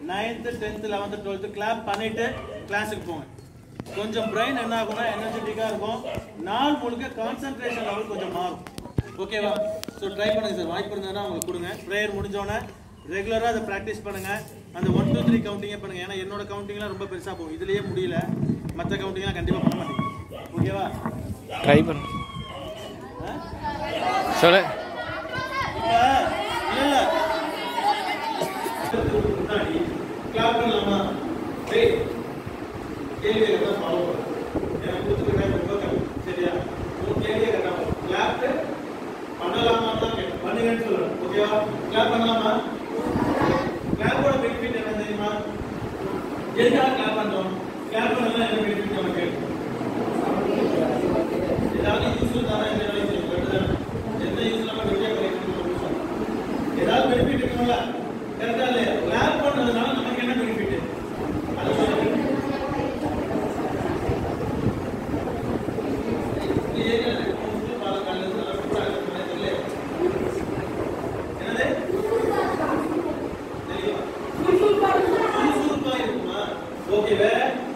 Ninth tenth eleventh twelfth clap பண்ணிட்டு கிளாஸுக்கு போங்க கொஞ்சம் பிரெயின் என்ன ஆகும்னா எனர்ஜெட்டிக்காக இருக்கும் நாள் முழுக்க கான்சென்ட்ரேஷன் லெவல் கொஞ்சம் மாறும் ஓகேவா ஸோ ட்ரை பண்ணுங்க சார் வாய்ப்பு இருந்ததுன்னா உங்களுக்கு கொடுங்க ப்ரேயர் முடிஞ்சோடனே ரெகுலராக அதை ப்ராக்டிஸ் பண்ணுங்க அந்த ஒன் டூ த்ரீ கவுண்டிங்கே பண்ணுங்க ஏன்னா என்னோட கவுண்டிங்லாம் ரொம்ப பெருசாக போகும் இதுலயே முடியல மற்ற கவுண்டிங்லாம் கண்டிப்பாக பண்ண மாட்டேங்க ஓகேவா ட்ரை பண்ணு ஆ? சொல்லு இப்ப இல்ல இல்ல முன்னாடி கிளாப் பண்ணலாமா டேய் கேள்வி கேட்டா ஃபாலோ பண்ணு எனக்கு கொடுத்துருக்க டைம் ரொம்ப கம்மி சரியா உன் கேள்வியை கேட்டா கிளாப் பண்ணலாமா தான் கேட்டேன் பண்ணுங்கன்னு சொல்றேன் ஓகேவா கிளாப் பண்ணலாமா கிளாப்போட பெனிஃபிட் என்ன தெரியுமா எதுக்காக கிளாப் பண்றோம் கிளாப் பண்ணலாம் என்ன பெனிஃபிட் நமக்கு ஏதாவது யூஸ்ஃபுல் தானே என்ன யூஸ் தானே எந்த யூஸ் இல்லாம வெளியே கிடைக்கும் ஏதாவது பெனிஃபிட் இருக்கும்ல கரெக்டா இல்லையா கிளாப் பண்றதுனால நமக்கு என்ன பெனிஃபிட் அது சொல்லுங்க இது ஏங்க யூஸ்ஃபுல் பாலக்கால இருந்து நல்லா சூப்பரா இருக்குமே தெரியல என்னது தெரியுமா சுறுசுறுப்பா இருக்குமா ஓகே வேற